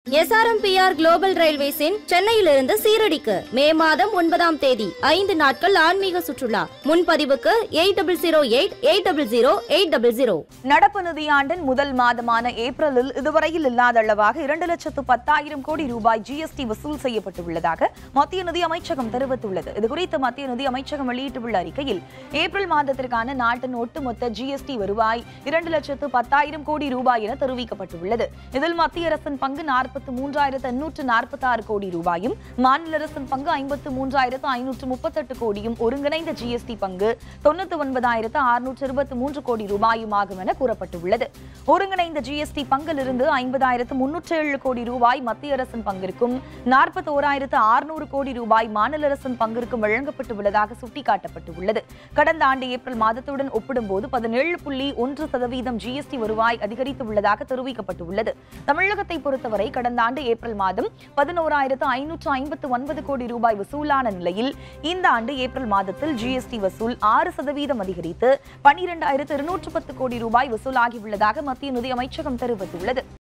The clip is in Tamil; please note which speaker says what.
Speaker 1: எஸ்ஆர்எம்பிஆர் குளோபல் ரயில்வேஸின் சென்னையிலிருந்து சீரடிக்கு மே மாதம் ஒன்பதாம் தேதி ஐந்து நாட்கள் ஆன்மீக சுற்றுலா முன்பதிவுக்கு eight double zero eight eight double zero eight double zero
Speaker 2: நடப்பு நிதியாண்டின் முதல் மாதமான ஏப்ரலில் இதுவரையில் இல்லாத அளவாக இரண்டு லட்சத்து பத்தாயிரம் கோடி ரூபாய் ஜிஎஸ்டி வசூல் செய்யப்பட்டுள்ளதாக மத்திய நிதி அமைச்சகம் தெரிவித்துள்ளது இதுகுறித்து மத்திய நிதி அமைச்சகம் வெளியிட்டுள்ள அறிக்கையில் ஏப்ரல் மாதத்திற்கான நாட்டின் ஒட்டுமொத்த ஜிஎஸ்டி வருவாய் இரண்டு லட்சத்து பத்தாயிரம் கோடி ரூபாய் என தெரிவிக்கப்பட்டுள்ளது இதில் மத்திய அரசின் பங்கு நாற்பத்தி மூன்றாயிரத்து எண்ணூற்று நாற்பத்தி ஆறு கோடி ரூபாயும் மாநில அரசின் பங்கு ஐம்பத்து மூன்றாயிரத்து ஐநூற்று முப்பத்தெட்டு கோடியும் ஒருங்கிணைந்த ஜிஎஸ்டி பங்கு தொண்ணூத்தி ஒன்பதாயிரத்து அறுநூற்று இருபத்தி மூன்று கோடி ரூபாயுமாகும் என கூறப்பட்டுள்ளது ஒருங்கிணைந்த ஜிஎஸ்டி பங்கிலிருந்து ஐம்பதாயிரத்து முன்னூற்று ஏழு கோடி ரூபாய் மத்திய அரசின் பங்கிற்கும் நாற்பத்தி ஓராயிரத்து அறுநூறு கோடி ரூபாய் மாநில அரசின் பங்கிற்கும் வழங்கப்பட்டுள்ளதாக சுட்டிக்காட்டப்பட்டுள்ளது கடந்த ஆண்டு ஏப்ரல் மாதத்துடன் ஒப்பிடும்போது பதினேழு புள்ளி ஒன்று சதவீதம் ஜிஎஸ்டி வருவாய் அதிகரித்துள்ளதாக தெரிவிக்கப்பட்டுள்ளது தமிழகத்தை பொறுத்தவரை கடந்த ஆண்டு ஏப்ரல் மாதம் பதினோராயிரத்து ஐநூற்று ஐம்பத்து ஒன்பது கோடி ரூபாய் வசூலான நிலையில் இந்த ஆண்டு ஏப்ரல் மாதத்தில் ஜிஎஸ்டி வசூல் ஆறு சதவீதம் அதிகரித்து பனிரெண்டாயிரத்து இருநூற்று பத்து கோடி ரூபாய் வசூலாகியுள்ளதாக மத்திய நிதி அமைச்சகம் தெரிவித்துள்ளது